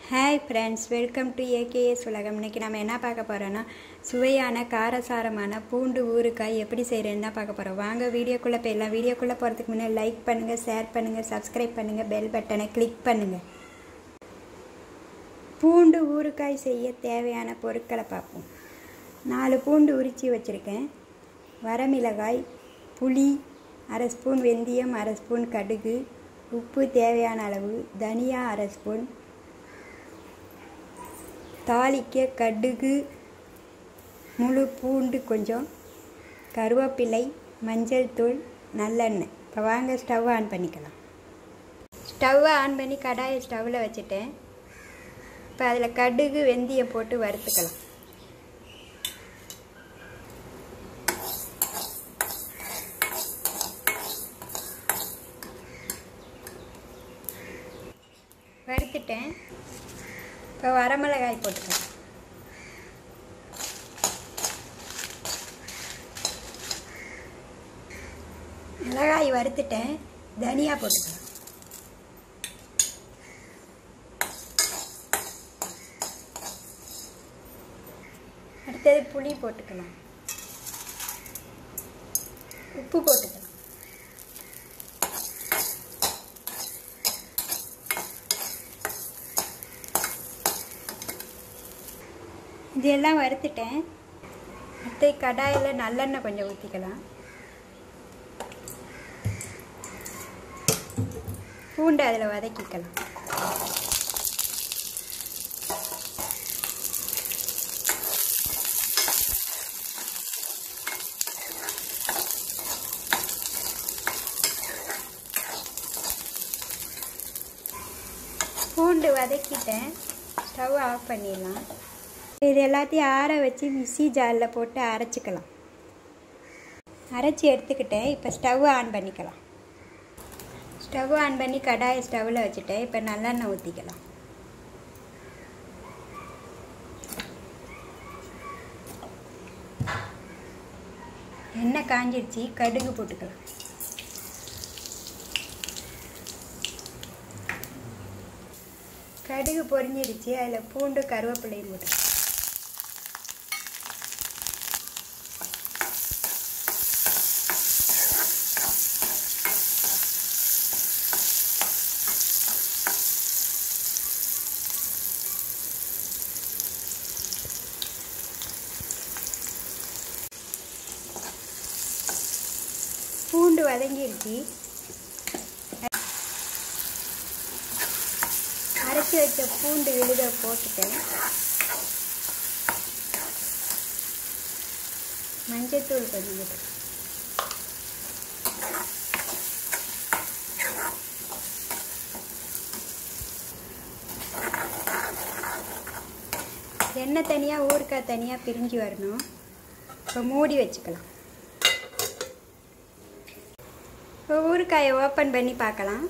hi friends welcome to AKS உலகம் இன்றைக்கி நம்ம என்ன பார்க்க போகிறோன்னா சுவையான காரசாரமான பூண்டு ஊறுகாய் எப்படி செய்கிறேன்னு தான் பார்க்க போகிறோம் வாங்க வீடியோக்குள்ளே போயிடலாம் வீடியோக்குள்ளே போகிறதுக்கு முன்னாடி லைக் பண்ணுங்கள் ஷேர் பண்ணுங்கள் சப்ஸ்கிரைப் பண்ணுங்கள் பெல் பட்டனை கிளிக் பண்ணுங்கள் பூண்டு ஊறுகாய் செய்ய தேவையான பொருட்களை பார்ப்போம் நாலு பூண்டு உரித்து வச்சுருக்கேன் வரமிளகாய் புளி அரை ஸ்பூன் வெந்தயம் அரை ஸ்பூன் கடுகு உப்பு தேவையான அளவு தனியா அரை ஸ்பூன் தாளிக்க கடுகு முழு பூண்டு கொஞ்சம் கருவேப்பிலை மஞ்சள் தூள் நல்லெண்ணெய் இப்போ வாங்க ஸ்டவ் ஆன் பண்ணிக்கலாம் ஸ்டவ்வை ஆன் பண்ணி கடாயை ஸ்டவ்வில் வச்சுட்டேன் இப்போ அதில் கடுகு வெந்தயம் போட்டு வறுத்துக்கலாம் வறுத்துட்டேன் இப்போ வரமிளகாய் போட்டுக்கலாம் மிளகாய் வறுத்துட்டேன் தனியா போட்டுக்கலாம் அடுத்தது புளி போட்டுக்கலாம் உப்பு போட்டுக்கலாம் இதெல்லாம் வறுத்துட்டேன் அடுத்து கடாயில் நல்லெண்ணெய் கொஞ்சம் ஊற்றிக்கலாம் பூண்டை அதில் வதக்கிக்கலாம் பூண்டு வதக்கிட்டேன் ஸ்டவ் ஆஃப் பண்ணிடலாம் இது எல்லாத்தையும் ஆற வச்சு மிக்சி ஜாரில் போட்டு அரைச்சிக்கலாம் அரைச்சி எடுத்துக்கிட்டேன் இப்போ ஸ்டவ் ஆன் பண்ணிக்கலாம் ஸ்டவ் ஆன் பண்ணி கடாயை ஸ்டவ்வில் வச்சுட்டேன் இப்போ நல்லெண்ணெய் ஊற்றிக்கலாம் எண்ணெய் காஞ்சிடுச்சு கடுகு போட்டுக்கலாம் கடுகு பொரிஞ்சிடுச்சு அதில் பூண்டு கருவேப்பிலையும் போட்டுக்கலாம் பூண்டு வதங்கிருச்சு அரைச்சி வச்ச பூண்டு விழுத போட்டுட்டேன் மஞ்சத்தூள் கொஞ்சம் போட்டு எண்ணெய் தனியாக ஊறுக்காய் தனியாக பிரிஞ்சு வரணும் இப்போ மூடி வச்சுக்கலாம் இப்போ ஊறுக்காயை ஓப்பன் பண்ணி பார்க்கலாம்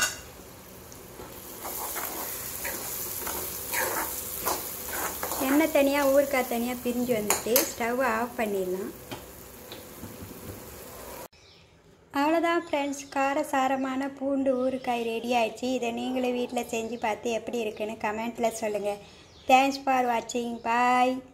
எண்ணெய் தனியாக ஊறுக்காய் தனியாக பிரிஞ்சு வந்துட்டு ஸ்டவ்வை ஆஃப் பண்ணிடலாம் அவ்வளோதான் ஃப்ரெண்ட்ஸ் காரசாரமான பூண்டு ஊறுக்காய் ரெடி ஆயிடுச்சு இதை நீங்களே வீட்டில் செஞ்சு பார்த்து எப்படி இருக்குன்னு கமெண்ட்டில் சொல்லுங்கள் தேங்க்ஸ் ஃபார் வாட்சிங் பாய்